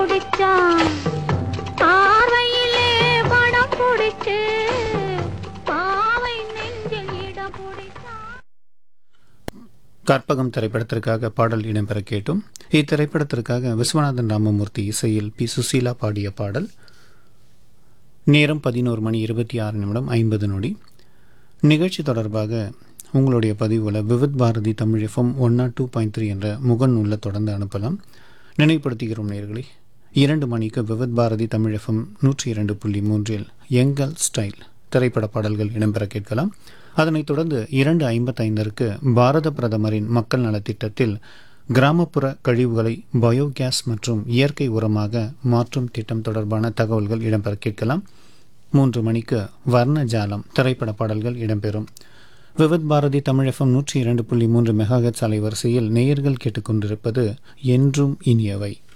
பிடிச்சான் பார்வையிலே படம் பிடிச்சு பாவை நெஞ்சில் இடம் பிடிச்சான் கற்பகம் திரைப்படத்திற்காக பாடல் இடம்பெற கேட்டும் இத்திரைப்படத்திற்காக விஸ்வநாதன் ராமமூர்த்தி இசையில் பி சுசீலா பாடிய பாடல் நேரம் பதினோரு மணி இருபத்தி ஆறு நிமிடம் ஐம்பது நொடி நிகழ்ச்சி தொடர்பாக உங்களுடைய பதிவுகளை Vividh Bharati Tamil FM one nought two point three என்ற முகநூலில் தொடர்ந்து அனுப்பலாம் நினைவுபடுத்துகிறோம் நேர்களே இரண்டு மணிக்கு விவித் பாரதி தமிழ் எஃப்எம் நூற்றி இரண்டு புள்ளி மூன்றில் எங்கள் ஸ்டைல் திரைப்பட பாடல்கள் இடம்பெற கேட்கலாம் அதனைத் தொடர்ந்து இரண்டு ஐம்பத்தைந்திற்கு பாரத பிரதமரின் மக்கள் நலத்திட்டத்தில் கிராமப்புற கழிவுகளை பயோகேஸ் மற்றும் இயற்கை உரமாக மாற்றும் திட்டம் தொடர்பான தகவல்கள் இடம்பெற கேட்கலாம் மூன்று மணிக்கு வர்ண ஜாலம் திரைப்பட பாடல்கள் இடம்பெறும் விவித் பாரதி தமிழ் எஃப்எம் நூற்றி இரண்டு புள்ளி மூன்று மெகாஹெட்ஸ் அலைவரிசையில் நேயர்கள் கேட்டுக்கொண்டிருப்பது என்றும் இனியவை